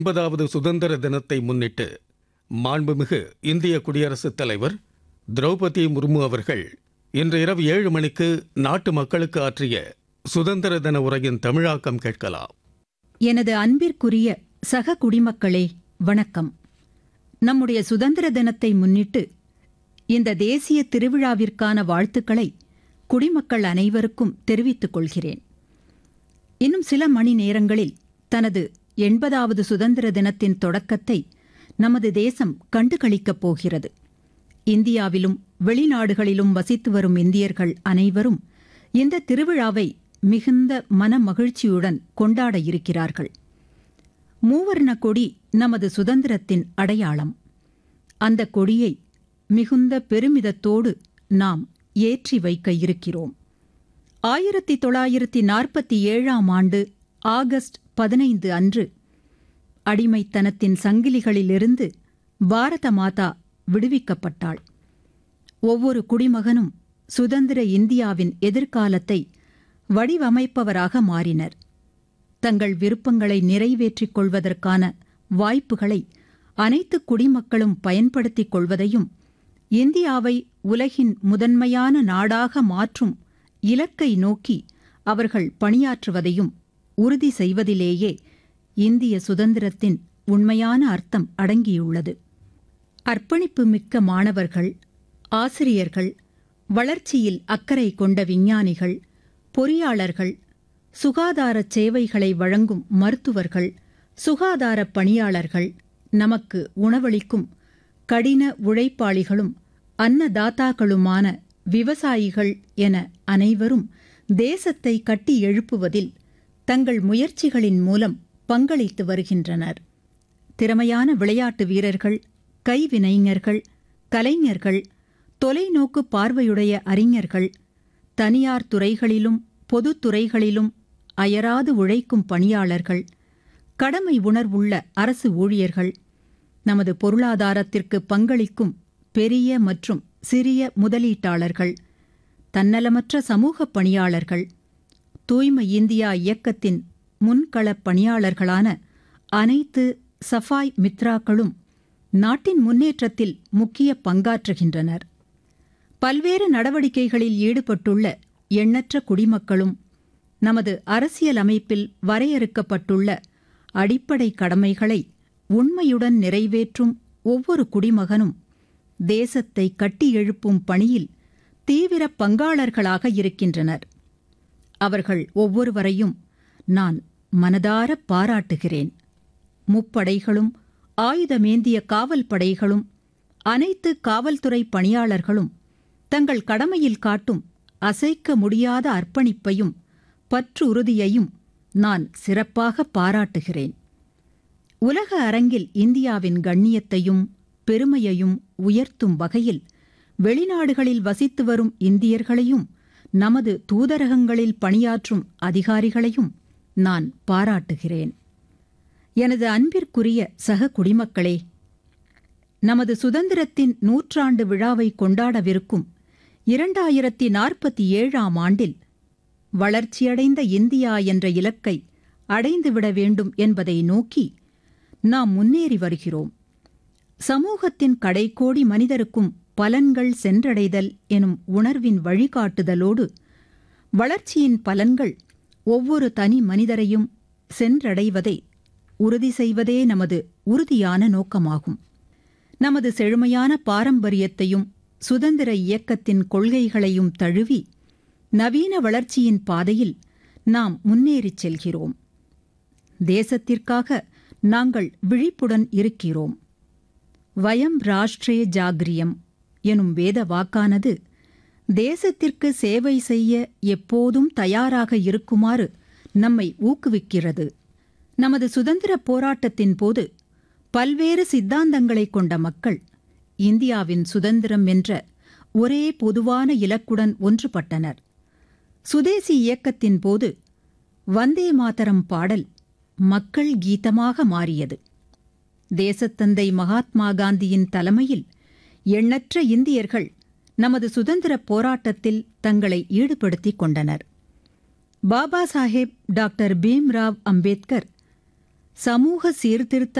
ஐம்பதாவது சுதந்திர தினத்தை முன்னிட்டு மாண்புமிகு இந்திய குடியரசுத் தலைவர் திரௌபதி முர்மு அவர்கள் இன்று இரவு ஏழு மணிக்கு நாட்டு மக்களுக்கு ஆற்றிய சுதந்திர தின உரையின் தமிழாக்கம் கேட்கலாம் எனது அன்பிற்குரிய சக குடிமக்களே வணக்கம் நம்முடைய சுதந்திர தினத்தை முன்னிட்டு இந்த தேசிய திருவிழாவிற்கான வாழ்த்துக்களை குடிமக்கள் அனைவருக்கும் தெரிவித்துக் கொள்கிறேன் இன்னும் சில மணி நேரங்களில் தனது எண்பதாவது சுதந்திர தினத்தின் தொடக்கத்தை நமது தேசம் கண்டுகளிக்கப் போகிறது இந்தியாவிலும் வெளிநாடுகளிலும் வசித்து வரும் இந்தியர்கள் அனைவரும் இந்த திருவிழாவை மிகுந்த மன மகிழ்ச்சியுடன் கொண்டாட இருக்கிறார்கள் மூவர்ண கொடி நமது சுதந்திரத்தின் அடையாளம் அந்த கொடியை மிகுந்த பெருமிதத்தோடு நாம் ஏற்றி வைக்க இருக்கிறோம் ஆயிரத்தி தொள்ளாயிரத்தி நாற்பத்தி ஏழாம் ஆண்டு ஆகஸ்ட் பதினைந்து அன்று அடிமைத்தனத்தின் சங்கிலிகளிலிருந்து பாரத மாதா விடுவிக்கப்பட்டாள் ஒவ்வொரு குடிமகனும் சுதந்திர இந்தியாவின் எதிர்காலத்தை வடிவமைப்பவராக மாறினர் தங்கள் விருப்பங்களை நிறைவேற்றிக் கொள்வதற்கான வாய்ப்புகளை அனைத்து குடிமக்களும் பயன்படுத்திக் கொள்வதையும் இந்தியாவை உலகின் முதன்மையான நாடாக மாற்றும் இலக்கை நோக்கி அவர்கள் பணியாற்றுவதையும் உறுதி செய்வதிலேயே இந்திய சுதந்திரத்தின் உண்மையான அர்த்தம் அடங்கியுள்ளது அர்ப்பணிப்பு மிக்க மாணவர்கள் ஆசிரியர்கள் வளர்ச்சியில் அக்கறை கொண்ட விஞ்ஞானிகள் பொறியாளர்கள் சுகாதாரச் சேவைகளை வழங்கும் மருத்துவர்கள் சுகாதாரப் பணியாளர்கள் நமக்கு உணவளிக்கும் கடின உழைப்பாளிகளும் அன்னதாத்தாக்களுமான விவசாயிகள் என அனைவரும் தேசத்தை கட்டி எழுப்புவதில் தங்கள் முயற்சிகளின் மூலம் பங்களித்து வருகின்றனர் திறமையான விளையாட்டு வீரர்கள் கைவினைஞர்கள் கலைஞர்கள் தொலைநோக்கு பார்வையுடைய அறிஞர்கள் தனியார் துறைகளிலும் பொதுத் துறைகளிலும் அயராது உழைக்கும் பணியாளர்கள் கடமை உணர்வுள்ள அரசு ஊழியர்கள் நமது பொருளாதாரத்திற்கு பங்களிக்கும் பெரிய மற்றும் சிறிய முதலீட்டாளர்கள் தன்னலமற்ற சமூகப் பணியாளர்கள் தூய்மை இந்தியா இயக்கத்தின் முன்களப் பணியாளர்களான அனைத்து சஃபாய் மித்ராக்களும் நாட்டின் முன்னேற்றத்தில் முக்கிய பங்காற்றுகின்றனர் பல்வேறு நடவடிக்கைகளில் ஈடுபட்டுள்ள எண்ணற்ற குடிமக்களும் நமது அரசியல் அமைப்பில் வரையறுக்கப்பட்டுள்ள அடிப்படை கடமைகளை உண்மையுடன் நிறைவேற்றும் ஒவ்வொரு குடிமகனும் தேசத்தை கட்டி எழுப்பும் பணியில் தீவிர பங்காளர்களாக இருக்கின்றனர் அவர்கள் ஒவ்வொருவரையும் நான் மனதார பாராட்டுகிறேன் முப்படைகளும் ஆயுதமேந்திய காவல் படைகளும் அனைத்து காவல்துறை பணியாளர்களும் தங்கள் கடமையில் காட்டும் அசைக்க முடியாத அர்ப்பணிப்பையும் பற்றுறுதியையும் நான் சிறப்பாக பாராட்டுகிறேன் உலக அரங்கில் இந்தியாவின் கண்ணியத்தையும் பெருமையையும் உயர்த்தும் வகையில் வெளிநாடுகளில் வசித்து வரும் இந்தியர்களையும் நமது தூதரகங்களில் பணியாற்றும் அதிகாரிகளையும் நான் பாராட்டுகிறேன் எனது அன்பிற்குரிய சக குடிமக்களே நமது சுதந்திரத்தின் நூற்றாண்டு விழாவை கொண்டாடவிருக்கும் இரண்டாயிரத்தி நாற்பத்தி ஏழாம் ஆண்டில் வளர்ச்சியடைந்த இந்தியா என்ற இலக்கை அடைந்துவிட வேண்டும் என்பதை நோக்கி நாம் முன்னேறி வருகிறோம் சமூகத்தின் கடைக்கோடி மனிதருக்கும் பலன்கள் சென்றடைதல் எனும் உணர்வின் வழிகாட்டுதலோடு வளர்ச்சியின் பலன்கள் ஒவ்வொரு தனி மனிதரையும் சென்றடைவதை உறுதி செய்வதே நமது உறுதியான நோக்கமாகும் நமது செழுமையான பாரம்பரியத்தையும் சுதந்திர இயக்கத்தின் கொள்கைகளையும் தழுவி நவீன வளர்ச்சியின் பாதையில் நாம் முன்னேறிச் செல்கிறோம் தேசத்திற்காக நாங்கள் விழிப்புடன் இருக்கிறோம் வயம் ராஷ்டிரே ஜாகிரியம் எனும் வேத வாக்கானது தேசத்திற்கு சேவை செய்ய எப்போதும் தயாராக இருக்குமாறு நம்மை ஊக்குவிக்கிறது நமது சுதந்திர போராட்டத்தின் போது பல்வேறு சித்தாந்தங்களை கொண்ட மக்கள் இந்தியாவின் சுதந்திரம் என்ற ஒரே பொதுவான இலக்குடன் ஒன்றுபட்டனர் சுதேசி இயக்கத்தின் போது வந்தே மாதரம் பாடல் மக்கள் கீதமாக மாறியது தேசத்தந்தை மகாத்மா காந்தியின் தலைமையில் எண்ணற்ற இந்தியர்கள் நமது சுதந்திர போராட்டத்தில் தங்களை ஈடுபடுத்திக் கொண்டனர் பாபா சாஹேப் டாக்டர் பீம்ராவ் அம்பேத்கர் சமூக சீர்திருத்த